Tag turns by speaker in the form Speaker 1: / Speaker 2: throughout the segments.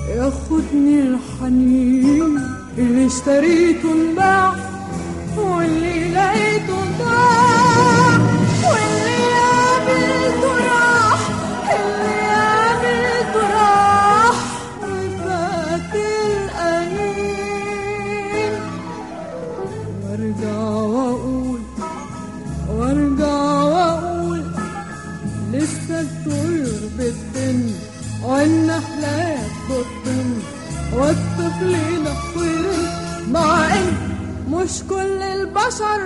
Speaker 1: ياخدني الحنين اللي اشتريته انباع واللي لقيته ضاع واللي قابلته راح اللي قابلته راح وفات الأنين وارجع واقول وارجع واقول لسه الطيور بتطن والنحلات بتطن والطفل ينفر مع ان مش كل البشر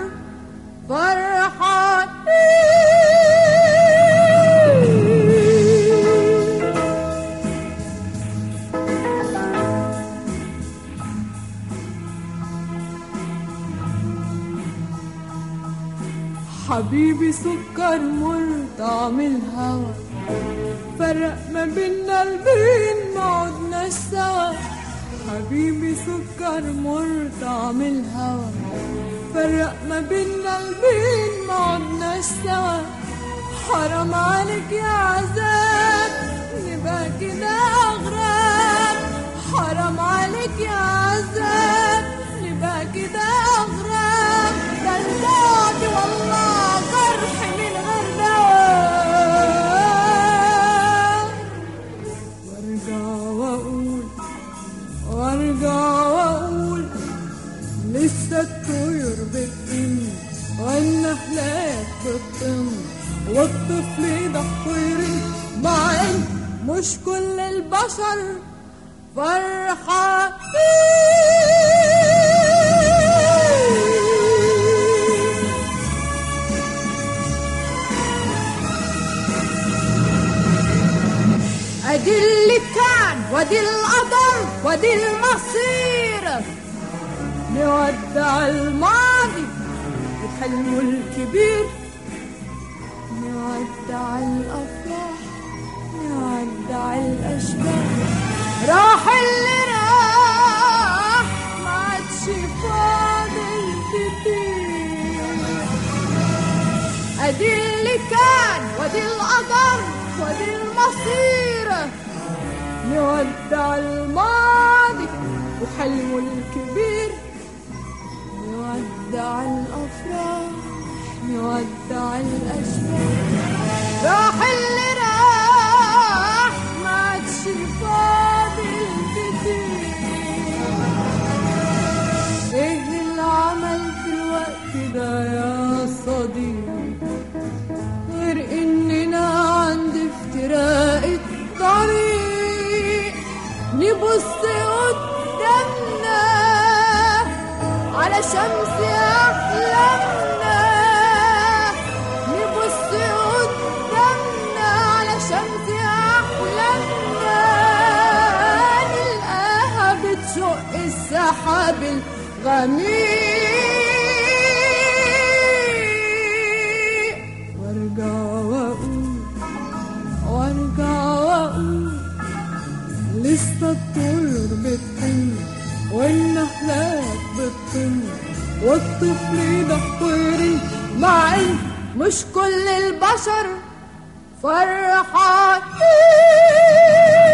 Speaker 1: فرحانين حبيبي سكر مر طعم الهوى فرق ما بينا البين ما عدناش سوا حبيبي سكر مر طعم الهوى فرق ما بينا البين ما عدناش سوا حرام عليك يا عذاب نبقى كده أغراب حرام عليك يا عذاب نبقى كده أغراب ده الموت والله جرح من غير دواء وارجع واقول وارجع واقول لسه الطيور بتطن والنحلات بتطن والطفل يضحر مع ان مش كل البشر فرحانين ادي اللي كان وادي القدر وادي المصير نودع الماضي وحلمه الكبير نودع الافراح نودع الاشباح راح اللي راح ما عادش فاضل كتير ادي اللي كان وادي القدر وادي المصير نودع الماضي وحلمه الكبير نودع الافراح نودع الاشباح راح اللي راح ما عادش فاضل كتير ايه العمل في الوقت ده يا صديقي غير اننا عند افتراق الطريق نبص قدامنا على شمس احلامنا نبص قدامنا على شمس احلامنا نلقاها بتشق السحاب الغميق وارجع واقول وارجع واقول لسه الطيور بتطن والنحلات بتطن والطفل يدحر مع ان مش كل البشر فرحانين